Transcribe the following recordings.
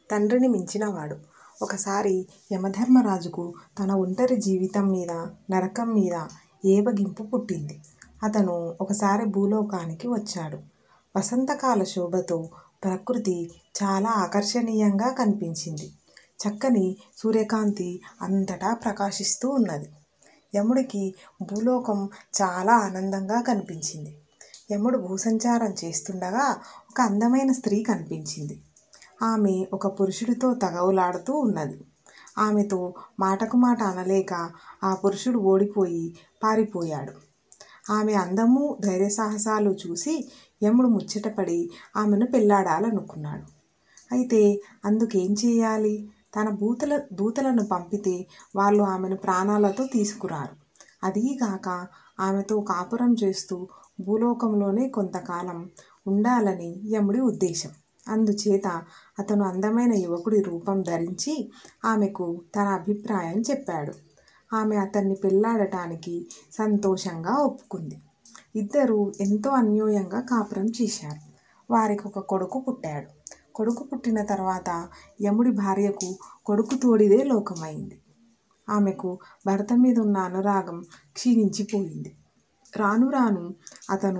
తండ్రిని మించినవాడు ఒకసారి యమధర్మరాజుకు తన ఒంటరి జీవితం మీద నరకం మీద ఏవగింపు పుట్టింది అతను ఒకసారి భూలోకానికి వచ్చాడు వసంతకాల శోభతో ప్రకృతి చాలా ఆకర్షణీయంగా కనిపించింది చక్కని సూర్యకాంతి అంతటా ప్రకాశిస్తూ ఉన్నది యముడికి భూలోకం చాలా ఆనందంగా కనిపించింది యముడు భూసంచారం చేస్తుండగా ఒక అందమైన స్త్రీ కనిపించింది ఆమె ఒక పురుషుడితో తగవులాడుతూ ఉన్నది ఆమెతో మాటకు మాట అనలేక ఆ పురుషుడు ఓడిపోయి పారిపోయాడు ఆమె అందము ధైర్య సాహసాలు చూసి యముడు ముచ్చటపడి ఆమెను పెళ్లాడాలనుకున్నాడు అయితే అందుకేం చేయాలి తన భూతల దూతలను పంపితే వాళ్ళు ఆమెను ప్రాణాలతో తీసుకురారు అదీగాక ఆమెతో కాపురం చేస్తూ భూలోకంలోనే కొంతకాలం ఉండాలని యముడి ఉద్దేశం అందుచేత అతను అందమైన యువకుడి రూపం ధరించి ఆమెకు తన అభిప్రాయం చెప్పాడు ఆమె అతన్ని పెళ్లాడటానికి సంతోషంగా ఒప్పుకుంది ఇద్దరు ఎంతో అన్యోన్యంగా కాపురం చేశారు వారికి ఒక కొడుకు పుట్టాడు కొడుకు పుట్టిన తర్వాత యముడి భార్యకు కొడుకు తోడిదే లోకమైంది ఆమెకు భర్త మీద ఉన్న అనురాగం క్షీణించిపోయింది రాను రాను అతను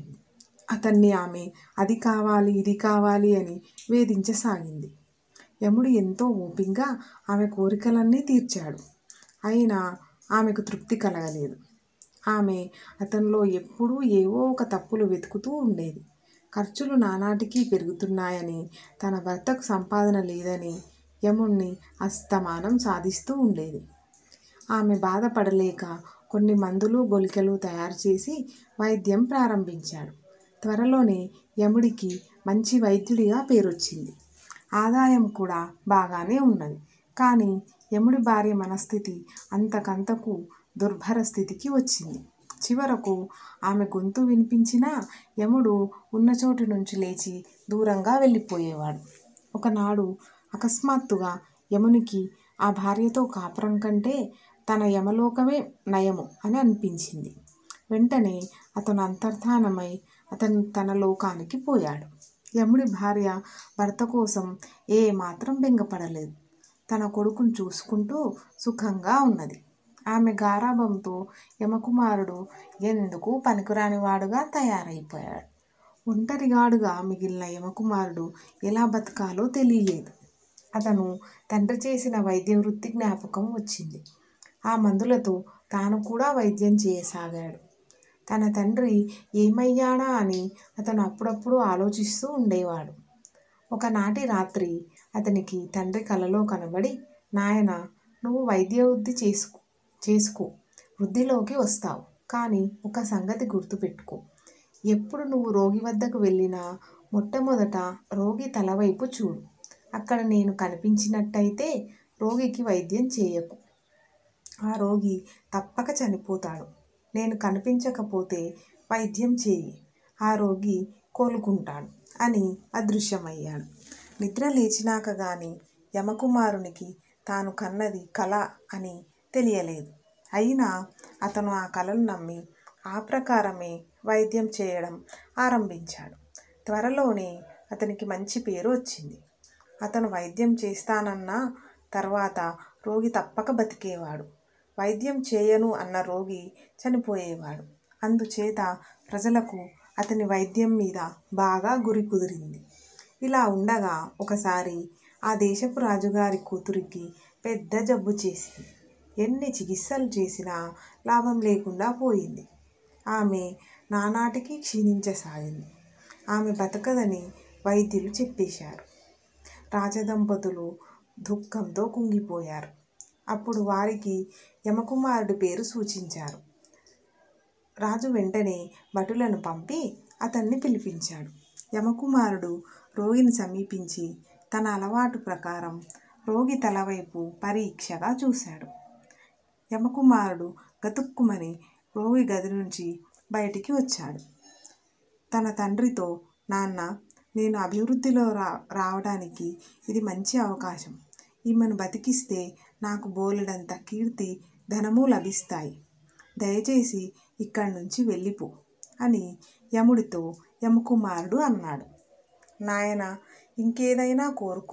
అతన్ని ఆమె అది కావాలి ఇది కావాలి అని వేధించసాగింది యముడు ఎంతో ఓపికగా ఆమె కోరికలన్నీ తీర్చాడు అయినా ఆమెకు తృప్తి కలగలేదు ఆమె అతనిలో ఎప్పుడూ ఏవో ఒక తప్పులు వెతుకుతూ ఉండేది ఖర్చులు నానాటికి పెరుగుతున్నాయని తన భర్తకు సంపాదన లేదని యముణ్ణి అస్తమానం సాధిస్తూ ఉండేది ఆమె బాధపడలేక కొన్ని మందులు గొలికలు తయారు చేసి వైద్యం ప్రారంభించాడు త్వరలోనే యముడికి మంచి వైద్యుడిగా పేరొచ్చింది ఆదాయం కూడా బాగానే ఉన్నది కానీ యముడి భార్య మనస్థితి అంతకంతకు దుర్భర స్థితికి వచ్చింది చివరకు ఆమె గొంతు వినిపించినా యముడు ఉన్న చోటు నుంచి లేచి దూరంగా వెళ్ళిపోయేవాడు ఒకనాడు అకస్మాత్తుగా యమునికి ఆ భార్యతో కాపురం కంటే తన యమలోకమే నయము అని అనిపించింది వెంటనే అతను అంతర్ధానమై అతను తన లోకానికి పోయాడు యముడి భార్య భర్త కోసం ఏ మాత్రం బెంగపడలేదు తన కొడుకును చూసుకుంటూ సుఖంగా ఉన్నది ఆమె గారాభంతో యమకుమారుడు ఎందుకు పనికిరానివాడుగా తయారైపోయాడు ఒంటరిగాడుగా మిగిలిన యమకుమారుడు ఎలా బతకాలో తెలియలేదు అతను తండ్రి చేసిన వైద్య వృత్తి జ్ఞాపకం వచ్చింది ఆ మందులతో తాను కూడా వైద్యం చేయసాగాడు తన తండ్రి ఏమయ్యాడా అని అతను అప్పుడప్పుడు ఆలోచిస్తూ ఉండేవాడు ఒకనాటి రాత్రి అతనికి తండ్రి కలలో కనబడి నాయన నువ్వు వైద్య వృద్ధి చేసుకో చేసుకో వృద్ధిలోకి వస్తావు కానీ ఒక సంగతి గుర్తుపెట్టుకో ఎప్పుడు నువ్వు రోగి వద్దకు వెళ్ళినా మొట్టమొదట రోగి తల వైపు చూడు అక్కడ నేను కనిపించినట్టయితే రోగికి వైద్యం చేయకు ఆ రోగి తప్పక చనిపోతాడు నేను కనిపించకపోతే వైద్యం చేయి ఆ రోగి కోలుకుంటాడు అని అదృశ్యమయ్యాడు నిద్ర లేచినాక గాని యమకుమారునికి తాను కన్నది కళ అని తెలియలేదు అయినా అతను ఆ కళను నమ్మి ఆ ప్రకారమే వైద్యం చేయడం ఆరంభించాడు త్వరలోనే అతనికి మంచి పేరు వచ్చింది అతను వైద్యం చేస్తానన్న తర్వాత రోగి తప్పక బతికేవాడు వైద్యం చేయను అన్న రోగి చనిపోయేవాడు అందుచేత ప్రజలకు అతని వైద్యం మీద బాగా గురి కుదిరింది ఇలా ఉండగా ఒకసారి ఆ దేశపు రాజుగారి కూతురికి పెద్ద జబ్బు చేసింది ఎన్ని చికిత్సలు చేసినా లాభం లేకుండా పోయింది ఆమె నానాటికి క్షీణించసాగింది ఆమె బతకదని వైద్యులు చెప్పేశారు రాజదంపతులు దుఃఖంతో కుంగిపోయారు అప్పుడు వారికి యమకుమారుడి పేరు సూచించారు రాజు వెంటనే భటులను పంపి అతన్ని పిలిపించాడు యమకుమారుడు రోగిని సమీపించి తన అలవాటు ప్రకారం రోగి తలవైపు పరీక్షగా చూశాడు యమకుమారుడు గతుక్కుమని రోగి గది నుంచి బయటికి వచ్చాడు తన తండ్రితో నాన్న నేను అభివృద్ధిలో రా రావడానికి ఇది మంచి అవకాశం ఈమెను బతికిస్తే నాకు బోలెడంత కీర్తి ధనము లభిస్తాయి దయచేసి ఇక్కడి నుంచి వెళ్ళిపో అని యముడితో యమకుమారుడు అన్నాడు నాయన ఇంకేదైనా కోరుకో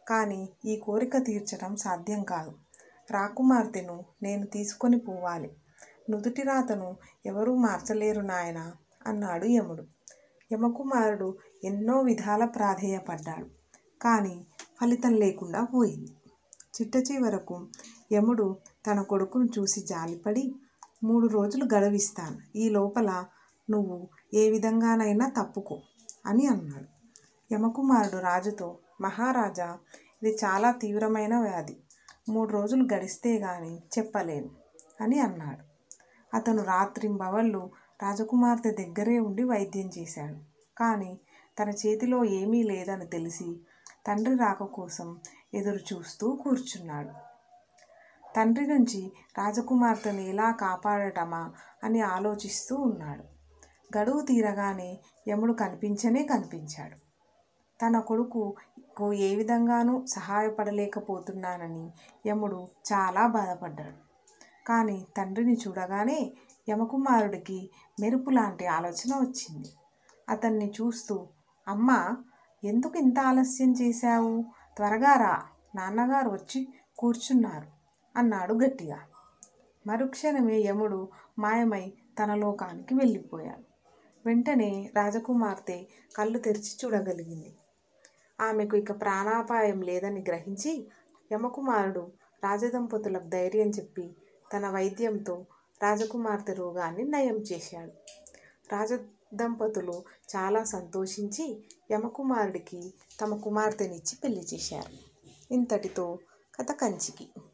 కానీ ఈ కోరిక తీర్చడం సాధ్యం కాదు రాకుమార్తెను నేను తీసుకొని పోవాలి నుదుటి రాతను ఎవరూ మార్చలేరు నాయనా అన్నాడు యముడు యమకుమారుడు ఎన్నో విధాల ప్రాధేయపడ్డాడు కానీ ఫలితం లేకుండా పోయింది చిట్ట చివరకు యముడు తన కొడుకును చూసి జాలిపడి మూడు రోజులు గడవిస్తాను ఈ లోపల నువ్వు ఏ విధంగానైనా తప్పుకో అని అన్నాడు యమకుమారుడు రాజుతో మహారాజా ఇది చాలా తీవ్రమైన వ్యాధి మూడు రోజులు గడిస్తే గాని చెప్పలేను అని అన్నాడు అతను రాత్రింబవళ్ళు రాజకుమార్తె దగ్గరే ఉండి వైద్యం చేశాడు కానీ తన చేతిలో ఏమీ లేదని తెలిసి తండ్రి రాక కోసం ఎదురు చూస్తూ కూర్చున్నాడు తండ్రి నుంచి రాజకుమార్తెను ఎలా కాపాడటమా అని ఆలోచిస్తూ ఉన్నాడు గడువు తీరగానే యముడు కనిపించనే కనిపించాడు తన కొడుకుకు ఏ విధంగానూ సహాయపడలేకపోతున్నానని యముడు చాలా బాధపడ్డాడు కానీ తండ్రిని చూడగానే యమకుమారుడికి మెరుపు లాంటి ఆలోచన వచ్చింది అతన్ని చూస్తూ అమ్మా ఎందుకు ఇంత ఆలస్యం చేశావు త్వరగా రా నాన్నగారు వచ్చి కూర్చున్నారు అన్నాడు గట్టిగా మరుక్షణమే యముడు మాయమై తన లోకానికి వెళ్ళిపోయాడు వెంటనే రాజకుమార్తె కళ్ళు తెరిచి చూడగలిగింది ఆమెకు ఇక ప్రాణాపాయం లేదని గ్రహించి యమకుమారుడు రాజదంపతులకు ధైర్యం చెప్పి తన వైద్యంతో రాజకుమార్తె రోగాన్ని నయం చేశాడు రాజదంపతులు చాలా సంతోషించి యమకుమారుడికి తమ కుమార్తెనిచ్చి పెళ్లి చేశారు ఇంతటితో కథ కంచికి